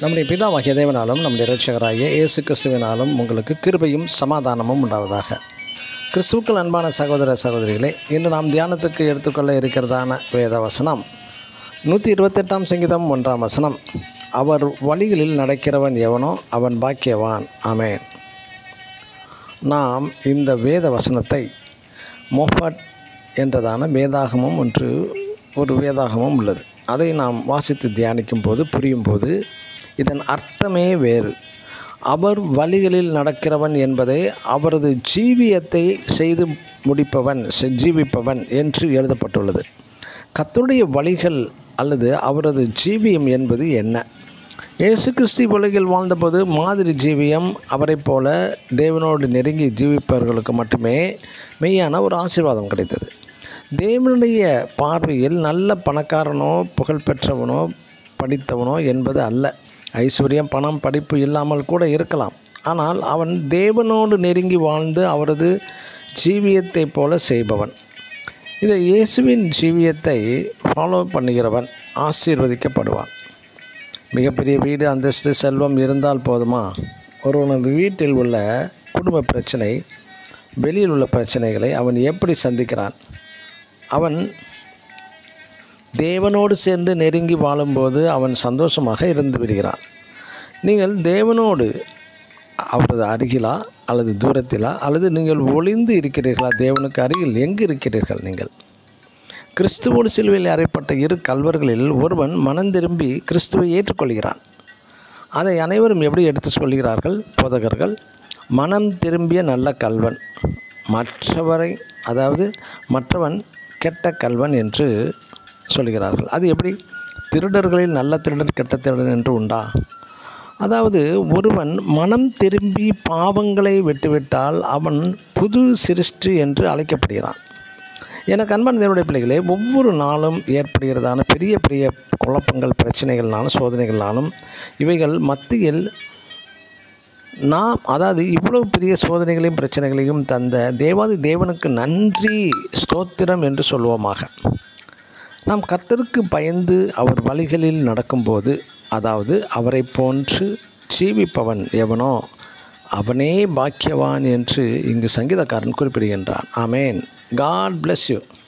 நம்முடைய பிதாவாகிய தேவனாலும் நம்முடைய இரட்சகராகிய இயேசு கிறிஸ்துவினாலும் உங்களுக்கு கிருபையும் சமாதானமும் உண்டாவதாக கிறிஸ்துக்கள் அன்பான சகோதர சகோதரிகளே இன்று நாம் தியானத்துக்கு எடுத்துக்கொள்ள இருக்கிறதான வேத வசனம் நூற்றி இருபத்தெட்டாம் சங்கீதம் ஒன்றாம் வசனம் அவர் வழிகளில் நடக்கிறவன் எவனோ அவன் பாக்கியவான் ஆமென் நாம் இந்த வேத வசனத்தை மொஃபட் என்றதான வேதாகமும் ஒன்று ஒரு வேதாகமும் உள்ளது அதை நாம் வாசித்து தியானிக்கும் போது புரியும் போது இதன் அர்த்தமே வேறு அவர் வழிகளில் நடக்கிறவன் என்பதை அவரது ஜீவியத்தை செய்து முடிப்பவன் செ- ஜீவிப்பவன் என்று எழுதப்பட்டுள்ளது கர்த்தருடைய வழிகள் அல்லது அவரது ஜீவியம் என்பது என்ன இயேசு கிறிஸ்து உலகில் வாழ்ந்தபோது மாதிரி ஜீவியம் அவரைப் போல தேவனோடு நெருங்கி ஜீவிப்பவர்களுக்கு மட்டுமே மெய்யான ஒரு ஆசீர்வாதம் கிடைத்தது தேவனுடைய பார்வையில் நல்ல பணக்காரனோ புகழ்பெற்றவனோ படித்தவனோ என்பது அல்ல ஐஸ்வர்யம் பணம் படிப்பு இல்லாமல் கூட இருக்கலாம் ஆனால் அவன் தேவனோடு நெருங்கி வாழ்ந்து அவரது ஜீவியத்தைப் போல செய்பவன் இதை இயேசுவின் ஜீவியத்தை ஃபாலோ பண்ணுகிறவன் ஆசீர்வதிக்கப்படுவான் மிகப்பெரிய வீடு அந்தஸ்து செல்வம் இருந்தால் போதுமா ஒருவனது வீட்டில் உள்ள குடும்ப பிரச்சனை வெளியில் உள்ள பிரச்சனைகளை அவன் எப்படி சந்திக்கிறான் அவன் தேவனோடு சேர்ந்து நெருங்கி வாழும்போது அவன் சந்தோஷமாக இருந்து விடுகிறான் நீங்கள் தேவனோடு அவரது அருகிலா அல்லது தூரத்திலா அல்லது நீங்கள் ஒளிந்து இருக்கிறீர்களா தேவனுக்கு அருகில் எங்கு இருக்கிறீர்கள் நீங்கள் கிறிஸ்துவோடு சிலுவையில் அறைப்பட்ட இரு கல்வர்களில் ஒருவன் மனம் திரும்பி கிறிஸ்துவை ஏற்றுக்கொள்கிறான் அதை அனைவரும் எப்படி எடுத்து சொல்கிறார்கள் போதகர்கள் மனம் திரும்பிய நல்ல கல்வன் மற்றவரை அதாவது மற்றவன் கெட்ட கல்வன் என்று சொல்கிறார்கள் அது எப்படி திருடர்களில் நல்ல திருடன் கெட்ட திருடன் என்று உண்டா அதாவது ஒருவன் மனம் திரும்பி பாவங்களை விட்டுவிட்டால் அவன் புது சிருஷ்டி என்று அழைக்கப்படுகிறான் எனக்கு அன்பான தேவனுடைய பிள்ளைகளே ஒவ்வொரு நாளும் ஏற்படுகிறதான பெரிய பெரிய குழப்பங்கள் பிரச்சனைகள்னாலும் சோதனைகள்னாலும் இவைகள் மத்தியில் நாம் அதாவது இவ்வளவு பெரிய சோதனைகளையும் பிரச்சனைகளையும் தந்த தேவாதி தேவனுக்கு நன்றி ஸ்தோத்திரம் என்று சொல்வோமாக நாம் கர்த்தருக்கு பயந்து அவர் வழிகளில் நடக்கும்போது அதாவது அவரை போன்று ஜீவிப்பவன் எவனோ அவனே பாக்கியவான் என்று இங்கு சங்கீதக்காரன் குறிப்பிடுகின்றான் ஆமேன் காட் bless யூ